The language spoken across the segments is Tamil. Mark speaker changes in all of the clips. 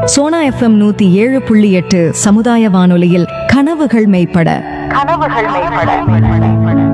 Speaker 1: சோனா எஃப்எம் நூத்தி ஏழு புள்ளி எட்டு சமுதாய வானொலியில் கனவுகள் மெய்ப்பட
Speaker 2: கனவுகள் மேம்பட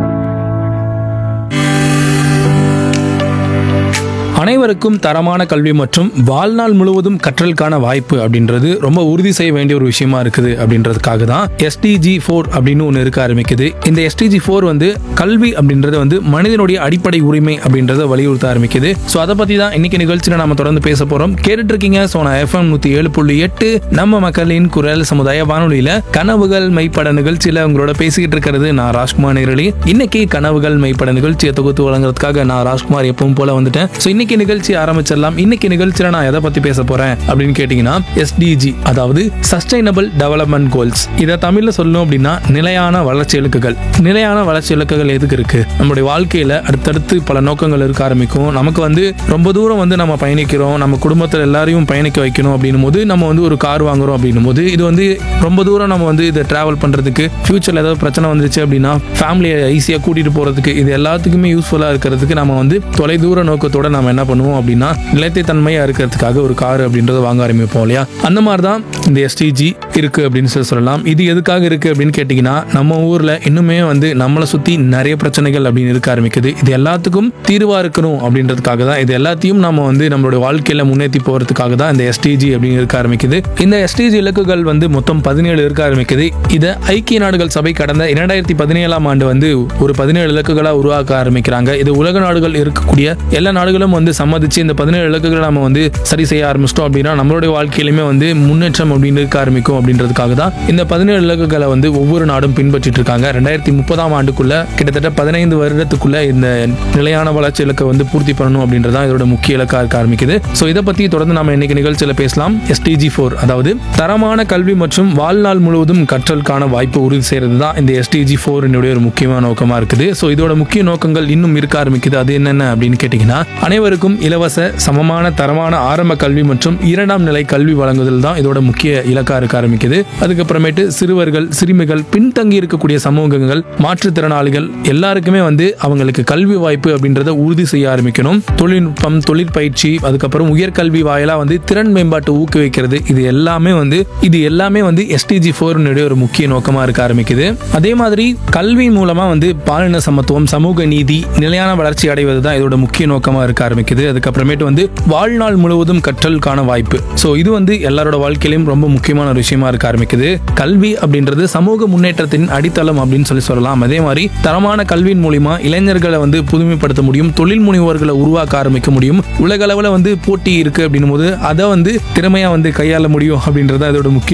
Speaker 3: அனைவருக்கும் தரமான கல்வி மற்றும் வாழ்நாள் முழுவதும் கற்றலுக்கான வாய்ப்பு அப்படின்றது ரொம்ப உறுதி செய்ய வேண்டிய ஒரு விஷயமா இருக்குது அப்படின்றதுக்காக தான் எஸ்டிஜி ஃபோர் அப்படின்னு ஒன்று இருக்க ஆரம்பிக்குது இந்த எஸ்டிஜி ஃபோர் வந்து கல்வி அப்படின்றது வந்து மனிதனுடைய அடிப்படை உரிமை அப்படின்றத வலியுறுத்த ஆரம்பிக்குது ஸோ அதை பற்றி தான் இன்னைக்கு நிகழ்ச்சியில் நம்ம தொடர்ந்து பேச போகிறோம் கேட்டுட்டு இருக்கீங்க சோனா எஃப்எம் நூற்றி ஏழு புள்ளி எட்டு நம்ம மக்களின் குரல் சமுதாய வானொலியில் கனவுகள் மெய்ப்பட நிகழ்ச்சியில் உங்களோட பேசிக்கிட்டு இருக்கிறது நான் ராஜ்குமார் நேரலி இன்னைக்கு கனவுகள் மெய்ப்பட நிகழ்ச்சியை தொகுத்து வழங்குறதுக்காக நான் ராஜ்குமார் எப்பவும் போல வந்துட்டேன் ஸோ இன்னைக்கு நிகழ்ச்சி ஆரம்பிச்சிடலாம் இன்னைக்கு நிகழ்ச்சியில நான் எதை பத்தி பேச போறேன் அப்படின்னு கேட்டீங்கன்னா எஸ்டிஜி அதாவது சஸ்டைனபிள் டெவலப்மெண்ட் கோல்ஸ் இதை தமிழ்ல சொல்லணும் அப்படின்னா நிலையான வளர்ச்சி இலக்குகள் நிலையான வளர்ச்சி இலக்குகள் எதுக்கு இருக்கு நம்மளுடைய வாழ்க்கையில அடுத்தடுத்து பல நோக்கங்கள் இருக்க ஆரம்பிக்கும் நமக்கு வந்து ரொம்ப தூரம் வந்து நம்ம பயணிக்கிறோம் நம்ம குடும்பத்தில் எல்லாரையும் பயணிக்க வைக்கணும் அப்படின்னும் போது நம்ம வந்து ஒரு கார் வாங்குறோம் அப்படின்னும் போது இது வந்து ரொம்ப தூரம் நம்ம வந்து இதை டிராவல் பண்றதுக்கு ஃபியூச்சர்ல ஏதாவது பிரச்சனை வந்துருச்சு அப்படின்னா ஃபேமிலியை ஈஸியாக கூட்டிட்டு போறதுக்கு இது எல்லாத்துக்குமே யூஸ்ஃபுல்லா இருக்கிறதுக்கு நம்ம வந்து தொலைதூர நோக்கத்தோட நம்ம என்ன பண்ணுவோம் அப்படின்னா நிலைத்தை தன்மையா இருக்கிறதுக்காக ஒரு கார் அப்படின்றத வாங்க ஆரம்பிப்போம் இல்லையா அந்த மாதிரி தான் இந்த எஸ்டிஜி இருக்கு அப்படின்னு சொல்லி சொல்லலாம் இது எதுக்காக இருக்கு அப்படின்னு கேட்டிங்கன்னா நம்ம ஊர்ல இன்னுமே வந்து நம்மளை சுத்தி நிறைய பிரச்சனைகள் அப்படின்னு இருக்க ஆரம்பிக்குது இது எல்லாத்துக்கும் தீர்வா இருக்கணும் அப்படின்றதுக்காக தான் இது எல்லாத்தையும் நம்ம வந்து நம்மளுடைய வாழ்க்கையில முன்னேற்றி போறதுக்காக தான் இந்த எஸ்டிஜி அப்படின்னு இருக்க ஆரம்பிக்குது இந்த எஸ்டிஜி இலக்குகள் வந்து மொத்தம் பதினேழு இருக்க ஆரம்பிக்குது இதை ஐக்கிய நாடுகள் சபை கடந்த இரண்டாயிரத்தி பதினேழாம் ஆண்டு வந்து ஒரு பதினேழு இலக்குகளா உருவாக்க ஆரம்பிக்கிறாங்க இது உலக நாடுகள் இருக்கக்கூடிய எல்லா நாடுகளும் வந்து சம்மதிச்சு இந்த பதினேழு இலக்குகளை நம்ம வந்து சரி செய்ய ஆரம்பிச்சிட்டோம் அப்படின்னா நம்மளுடைய வாழ்க்கையிலுமே வந்து முன்னேற்றம் அப்படின்னு இருக்க ஆரம்பிக்கும் அப்படின்றதுக்காக தான் இந்த பதினேழு இலக்குகளை வந்து ஒவ்வொரு நாடும் பின்பற்றிட்டு இருக்காங்க ரெண்டாயிரத்தி முப்பதாம் ஆண்டுக்குள்ள கிட்டத்தட்ட பதினைந்து வருடத்துக்குள்ள இந்த நிலையான வளர்ச்சி இலக்கை வந்து பூர்த்தி பண்ணணும் அப்படின்றதான் இதோட முக்கிய இலக்கா இருக்க ஆரம்பிக்குது ஸோ இதை பத்தி தொடர்ந்து நம்ம இன்னைக்கு நிகழ்ச்சியில பேசலாம் எஸ்டிஜி ஃபோர் அதாவது தரமான கல்வி மற்றும் வாழ்நாள் முழுவதும் கற்றலுக்கான வாய்ப்பு உறுதி செய்யறது தான் இந்த எஸ்டிஜி ஃபோர் என்னுடைய ஒரு முக்கியமான நோக்கமா இருக்குது ஸோ இதோட முக்கிய நோக்கங்கள் இன்னும் இருக்க ஆரம்பிக்குது அது என்னென்ன அப்படின்னு கேட்டிங்கன்னா அனைவருக்கும் இலவச சமமான தரமான ஆரம்ப கல்வி மற்றும் இரண்டாம் நிலை கல்வி வழங்குதல் தான் இதோட முக்கிய இலக்கா இருக்க ஆரம்பிக்குது அதுக்கப்புறமேட்டு சிறுவர்கள் சிறுமிகள் பின்தங்கி இருக்கக்கூடிய சமூகங்கள் மாற்றுத்திறனாளிகள் எல்லாருக்குமே வந்து அவங்களுக்கு கல்வி வாய்ப்பு அப்படின்றத உறுதி செய்ய ஆரம்பிக்கணும் தொழில்நுட்பம் தொழிற்பயிற்சி அதுக்கப்புறம் உயர்கல்வி வாயிலா வந்து திறன் மேம்பாட்டு ஊக்குவிக்கிறது இது எல்லாமே வந்து இது எல்லாமே வந்து எஸ்டிஜி ஃபோர்னுடைய ஒரு முக்கிய நோக்கமா இருக்க ஆரம்பிக்குது அதே மாதிரி கல்வி மூலமா வந்து பாலின சமத்துவம் சமூக நீதி நிலையான வளர்ச்சி அடைவது தான் இதோட முக்கிய நோக்கமா இருக்க ஆரம்பிக்குது அதுக்கப்புறமேட்டு வந்து வாழ்நாள் முழுவதும் கற்றலுக்கான வாய்ப்பு ஸோ இது வந்து எல்லாரோட வாழ்க்கையிலும் ரொம்ப முக்கியமான ஒரு விஷயமா இருக்க ஆரம்பிக்குது கல்வி அப்படின்றது சமூக முன்னேற்றத்தின் அடித்தளம் அப்படின்னு சொல்லி சொல்லலாம் அதே மாதிரி தரமான கல்வியின் மூலியமா இளைஞர்களை வந்து புதுமைப்படுத்த முடியும் தொழில் முனைவோர்களை உருவாக்க ஆரம்பிக்க முடியும் உலக அளவில் வந்து போட்டி இருக்கு அப்படின்னும் போது அதை வந்து திறமையா வந்து கையாள முடியும் அப்படின்றது அதோட முக்கிய